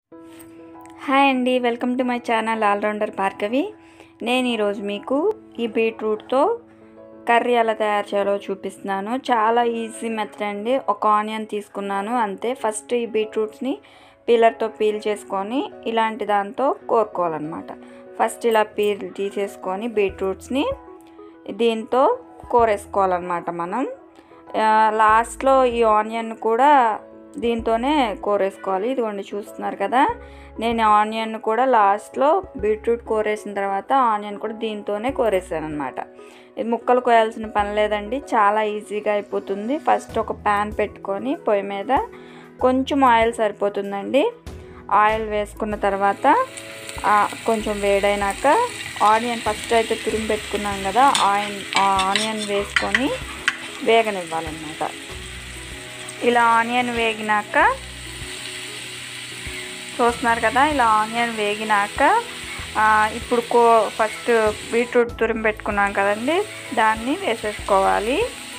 hi అండి welcome to my channel allrounder Bhargavi నేను ఈరోజు మీకు ఈ బీట్రూట్తో కర్రీ ఎలా తయారు చేయాలో చూపిస్తున్నాను చాలా ఈజీ మెథడ్ అండి ఒక ఆనియన్ తీసుకున్నాను అంతే ఫస్ట్ ఈ బీట్రూట్స్ని పీలర్తో పీల్ చేసుకొని ఇలాంటి దాంతో కోరుకోవాలన్నమాట ఫస్ట్ ఇలా పీల్ తీసేసుకొని బీట్రూట్స్ని దీంతో కోరేసుకోవాలన్నమాట మనం లాస్ట్లో ఈ ఆనియన్ కూడా దీంతోనే కోరేసుకోవాలి ఇదిగోండి చూస్తున్నారు కదా నేను ఆనియన్ కూడా లాస్ట్లో బీట్రూట్ కోరేసిన తర్వాత ఆనియన్ కూడా దీంతోనే కోరేసాను అనమాట ఇది ముక్కలు కోయాల్సిన పని లేదండి చాలా ఈజీగా అయిపోతుంది ఫస్ట్ ఒక ప్యాన్ పెట్టుకొని పొయ్యి మీద కొంచెం ఆయిల్ సరిపోతుందండి ఆయిల్ వేసుకున్న తర్వాత కొంచెం వేడైనాక ఆనియన్ ఫస్ట్ అయితే తురిమి పెట్టుకున్నాం కదా ఆయిల్ ఆనియన్ వేసుకొని వేగనివ్వాలన్నమాట ఇలా ఆనియన్ వేగినాక చూస్తున్నారు కదా ఇలా ఆనియన్ వేగినాక ఇప్పుడు కో ఫస్ట్ బీట్రూట్ తురిమి పెట్టుకున్నాం కదండి దాన్ని వేసేసుకోవాలి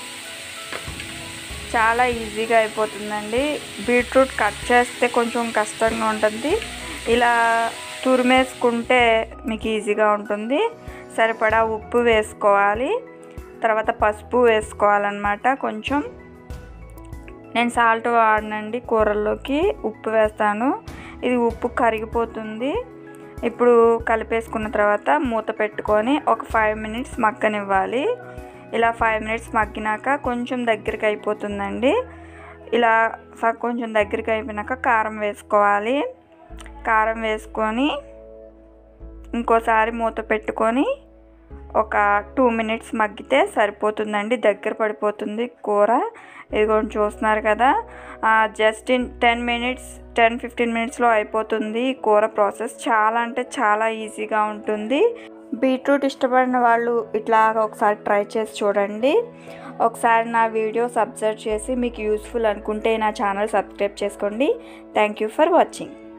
చాలా ఈజీగా అయిపోతుందండి బీట్రూట్ కట్ చేస్తే కొంచెం కష్టంగా ఉంటుంది ఇలా తురిమేసుకుంటే మీకు ఈజీగా ఉంటుంది సరిపడా ఉప్పు వేసుకోవాలి తర్వాత పసుపు వేసుకోవాలన్నమాట కొంచెం నేను సాల్ట్ వాడనండి కూరల్లోకి ఉప్పు వేస్తాను ఇది ఉప్పు కరిగిపోతుంది ఇప్పుడు కలిపేసుకున్న తర్వాత మూత పెట్టుకొని ఒక ఫైవ్ మినిట్స్ మగ్గనివ్వాలి ఇలా ఫైవ్ మినిట్స్ మగ్గినాక కొంచెం దగ్గరికి అయిపోతుందండి ఇలా కొంచెం దగ్గరికి అయిపోయినాక కారం వేసుకోవాలి కారం వేసుకొని ఇంకోసారి మూత పెట్టుకొని ఒక టూ మినిట్స్ మగ్గితే సరిపోతుందండి దగ్గర పడిపోతుంది కూర ఇదిగోండి చూస్తున్నారు కదా just in ten minutes ten fifteen మినిట్స్లో అయిపోతుంది ఈ కూర ప్రాసెస్ చాలా అంటే చాలా ఈజీగా ఉంటుంది బీట్రూట్ ఇష్టపడిన వాళ్ళు ఇట్లా ఒకసారి ట్రై చేసి చూడండి ఒకసారి నా వీడియోస్ అబ్జర్వ్ చేసి మీకు యూస్ఫుల్ అనుకుంటే నా ఛానల్ సబ్స్క్రైబ్ చేసుకోండి థ్యాంక్ యూ ఫర్ వాచింగ్